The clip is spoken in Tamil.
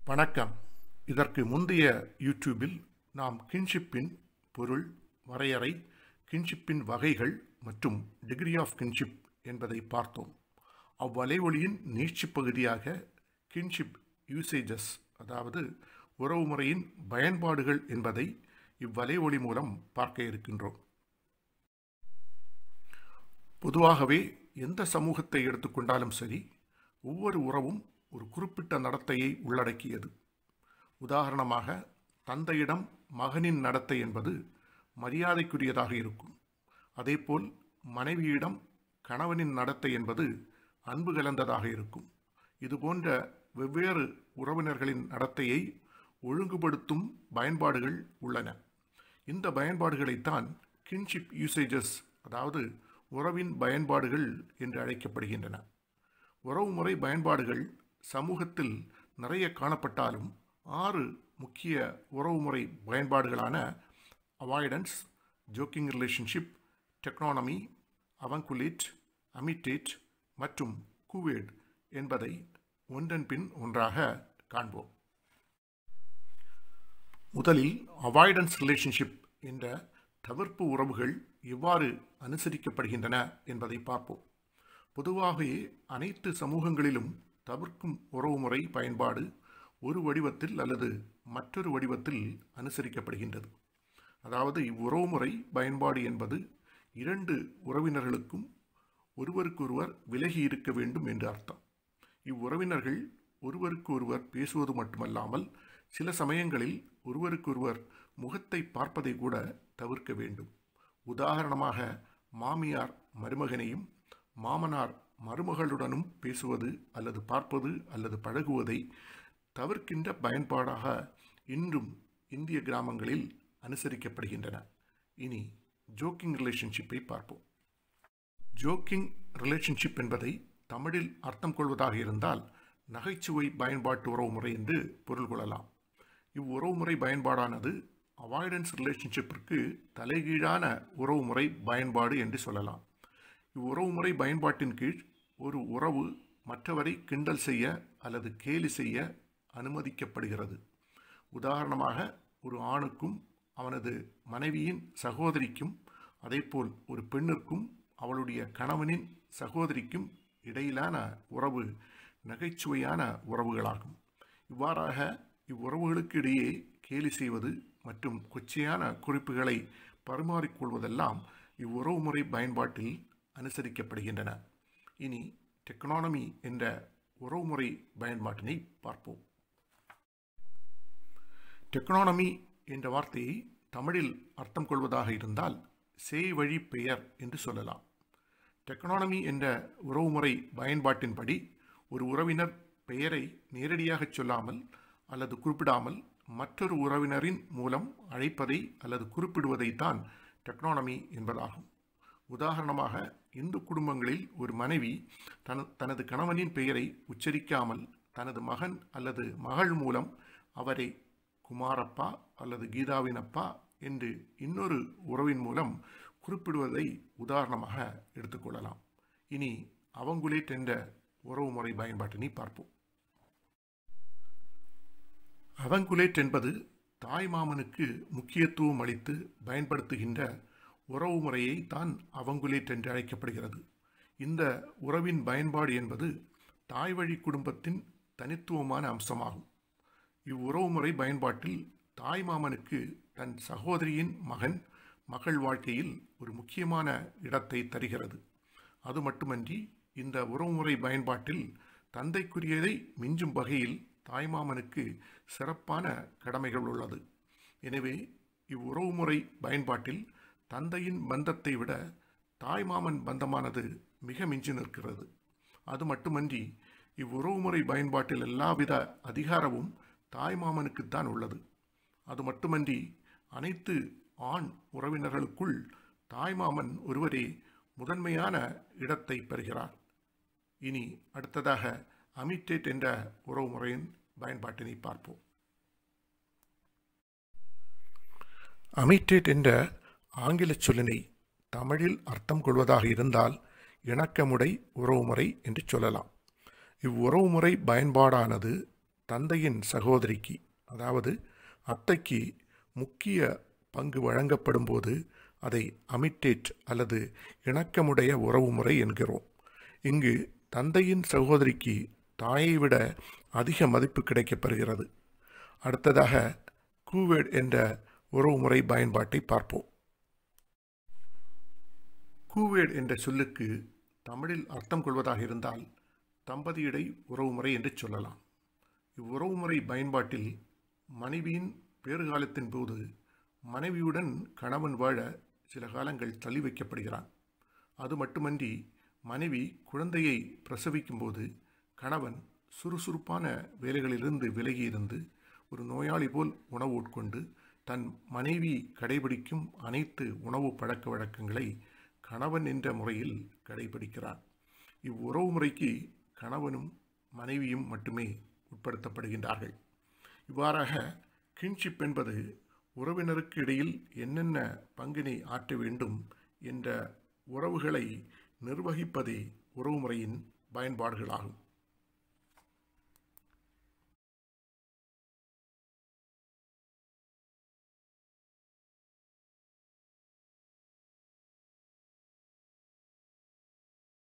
வணக்கம் இதற்கு முந்தைய யூடியூபில் நாம் கின்ஷிப்பின் பொருள் வரையறை கின்ஷிப்பின் வகைகள் மற்றும் டிகிரி ஆஃப் கின்ஷிப் என்பதை பார்த்தோம் அவ்வலைவொலியின் நீட்சி பகுதியாக கின்ஷிப் யூசேஜஸ் அதாவது உறவுமுறையின் பயன்பாடுகள் என்பதை இவ்வலைவொலி மூலம் பார்க்க இருக்கின்றோம் பொதுவாகவே எந்த சமூகத்தை எடுத்துக்கொண்டாலும் சரி ஒவ்வொரு உறவும் ஒரு குறிப்பிட்ட நடத்தையை உள்ளடக்கியது உதாரணமாக தந்தையிடம் மகனின் நடத்தை என்பது மரியாதைக்குரியதாக இருக்கும் அதேபோல் மனைவியிடம் கணவனின் நடத்தை என்பது அன்பு கலந்ததாக இருக்கும் இதுபோன்ற வெவ்வேறு உறவினர்களின் நடத்தையை ஒழுங்குபடுத்தும் பயன்பாடுகள் உள்ளன இந்த பயன்பாடுகளைத்தான் கின்ஷிப் யூசேஜஸ் அதாவது உறவின் பயன்பாடுகள் என்று அழைக்கப்படுகின்றன உறவுமுறை பயன்பாடுகள் சமூகத்தில் நிறைய காணப்பட்டாலும் ஆறு முக்கிய உறவுமுறை பயன்பாடுகளான avoidance joking relationship teknonymy avunculate amitate மற்றும் குவேட் என்பதை ஒன்றன் பின் ஒன்றாக காண்போம் முதலில் அவாய்டன்ஸ் ரிலேஷன்ஷிப் என்ற தவிர்ப்பு உறவுகள் எவ்வாறு அனுசரிக்கப்படுகின்றன என்பதை பார்ப்போம் பொதுவாகவே அனைத்து சமூகங்களிலும் தவிர்க்கும் உறவுமுறை பயன்பாடு ஒரு வடிவத்தில் அல்லது மற்றொரு வடிவத்தில் அனுசரிக்கப்படுகின்றது அதாவது இவ்வுறவுமுறை பயன்பாடு என்பது இரண்டு உறவினர்களுக்கும் ஒருவருக்கொருவர் விலகி இருக்க வேண்டும் என்று அர்த்தம் இவ்வுறவினர்கள் ஒருவருக்கு ஒருவர் பேசுவது மட்டுமல்லாமல் சில சமயங்களில் ஒருவருக்கொருவர் முகத்தை பார்ப்பதை கூட தவிர்க்க வேண்டும் உதாரணமாக மாமியார் மருமகனையும் மாமனார் மருமகளுடனும் பேசுவது அல்லது பார்ப்பது அல்லது பழகுவதை தவிர்க்கின்ற பயன்பாடாக இன்றும் இந்திய கிராமங்களில் அனுசரிக்கப்படுகின்றன இனி ஜோக்கிங் ரிலேஷன்ஷிப்பை பார்ப்போம் ஜோக்கிங் ரிலேஷன்ஷிப் என்பதை தமிழில் அர்த்தம் கொள்வதாக இருந்தால் நகைச்சுவை பயன்பாட்டு உறவுமுறை என்று பொருள் கொள்ளலாம் இவ்வுறவுமுறை பயன்பாடானது அவாய்டன்ஸ் ரிலேஷன்ஷிப்பிற்கு தலைகீழான உறவுமுறை பயன்பாடு என்று சொல்லலாம் இவ்வுறவுமுறை பயன்பாட்டின் கீழ் ஒரு உறவு மற்றவரை கிண்டல் செய்ய அல்லது கேலி செய்ய அனுமதிக்கப்படுகிறது உதாரணமாக ஒரு ஆணுக்கும் அவனது மனைவியின் சகோதரிக்கும் அதேபோல் ஒரு பெண்ணிற்கும் அவளுடைய கணவனின் சகோதரிக்கும் இடையிலான உறவு நகைச்சுவையான உறவுகளாகும் இவ்வாறாக இவ்வுறவுகளுக்கு இடையே கேலி செய்வது மற்றும் கொச்சையான குறிப்புகளை பரிமாறிக்கொள்வதெல்லாம் இவ்வுறவுமுறை பயன்பாட்டில் அனுசரிக்கப்படுகின்றன இனி டெக்னானமி என்ற உறவுமுறை பயன்பாட்டினை பார்ப்போம் டெக்னானமி என்ற வார்த்தையை தமிழில் அர்த்தம் கொள்வதாக இருந்தால் சேய் வழி பெயர் என்று சொல்லலாம் டெக்னானமி என்ற உறவுமுறை பயன்பாட்டின்படி ஒரு உறவினர் பெயரை நேரடியாக சொல்லாமல் அல்லது குறிப்பிடாமல் மற்றொரு உறவினரின் மூலம் அழைப்பதை அல்லது குறிப்பிடுவதை தான் டெக்னானமி என்பதாகும் உதாரணமாக இந்து குடும்பங்களில் ஒரு மனைவி தன தனது கணவனின் பெயரை உச்சரிக்காமல் தனது மகன் அல்லது மகள் மூலம் அவரை குமாரப்பா அல்லது கீதாவின் அப்பா என்று இன்னொரு உறவின் மூலம் குறிப்பிடுவதை உதாரணமாக எடுத்துக்கொள்ளலாம் இனி அவங்குலேட் என்ற உறவுமுறை பயன்பாட்டினை பார்ப்போம் அவங்குலேட் என்பது தாய் மாமனுக்கு முக்கியத்துவம் அளித்து பயன்படுத்துகின்ற உறவு முறையை தான் அவங்குலேட் என்று அழைக்கப்படுகிறது இந்த உறவின் பயன்பாடு என்பது தாய் வழி குடும்பத்தின் தனித்துவமான அம்சமாகும் இவ்வுறவு முறை பயன்பாட்டில் தாய் மாமனுக்கு தன் சகோதரியின் மகன் மகள் வாழ்க்கையில் ஒரு முக்கியமான இடத்தை தருகிறது அது மட்டுமன்றி இந்த உறவுமுறை பயன்பாட்டில் தந்தைக்குரியதை மிஞ்சும் வகையில் தாய்மாமனுக்கு சிறப்பான கடமைகள் உள்ளது எனவே இவ்வுறவுமுறை பயன்பாட்டில் தந்தையின் பந்தத்தை விட தாய்மாமன் பந்தமானது மிக மிஞ்சி நிற்கிறது அது மட்டுமன்றி இவ்வுறவுமுறை பயன்பாட்டில் எல்லாவித அதிகாரமும் தாய்மாமனுக்குத்தான் உள்ளது அது மட்டுமன்றி அனைத்து ஆண் உறவினர்களுக்குள் தாய்மாமன் ஒருவரே முதன்மையான இடத்தை பெறுகிறார் இனி அடுத்ததாக அமிட்டேட் என்ற உறவுமுறையின் பயன்பாட்டினை பார்ப்போம் அமிட்டேட் என்ற ஆங்கில சொல்லினை தமிழில் அர்த்தம் கொள்வதாக இருந்தால் இணக்கமுடை உறவுமுறை என்று சொல்லலாம் இவ்வுறவுமுறை பயன்பாடானது தந்தையின் சகோதரிக்கு அதாவது அத்தைக்கு முக்கிய பங்கு வழங்கப்படும் போது அதை அமிட்டேட் அல்லது இணக்கமுடைய உறவுமுறை என்கிறோம் இங்கு தந்தையின் சகோதரிக்கு தாயை விட அதிக மதிப்பு கிடைக்கப்பெறுகிறது அடுத்ததாக கூவேட் என்ற உறவுமுறை பயன்பாட்டை பார்ப்போம் கூவேட் என்ற சொல்லுக்கு தமிழில் அர்த்தம் கொள்வதாக இருந்தால் தம்பதியிடை உறவுமுறை என்று சொல்லலாம் இவ்வுறவுமுறை பயன்பாட்டில் மனைவியின் பேறுகாலத்தின் போது மனைவியுடன் கணவன் வாழ சில காலங்கள் தள்ளி வைக்கப்படுகிறான் அது மட்டுமன்றி மனைவி குழந்தையை பிரசவிக்கும்போது கணவன் சுறுசுறுப்பான வேலைகளிலிருந்து விலகியிருந்து ஒரு நோயாளி போல் உணவு உட்கொண்டு தன் மனைவி கடைபிடிக்கும் அனைத்து உணவு பழக்க வழக்கங்களை கணவன் என்ற முறையில் கடைபிடிக்கிறான் இவ்வுறவு முறைக்கு கணவனும் மனைவியும் மட்டுமே உட்படுத்தப்படுகின்றார்கள் இவ்வாறாக கின்ஷிப் என்பது உறவினருக்கு இடையில் என்னென்ன பங்கினை ஆற்ற வேண்டும் என்ற உறவுகளை நிர்வகிப்பதே உறவுமுறையின் பயன்பாடுகளாகும்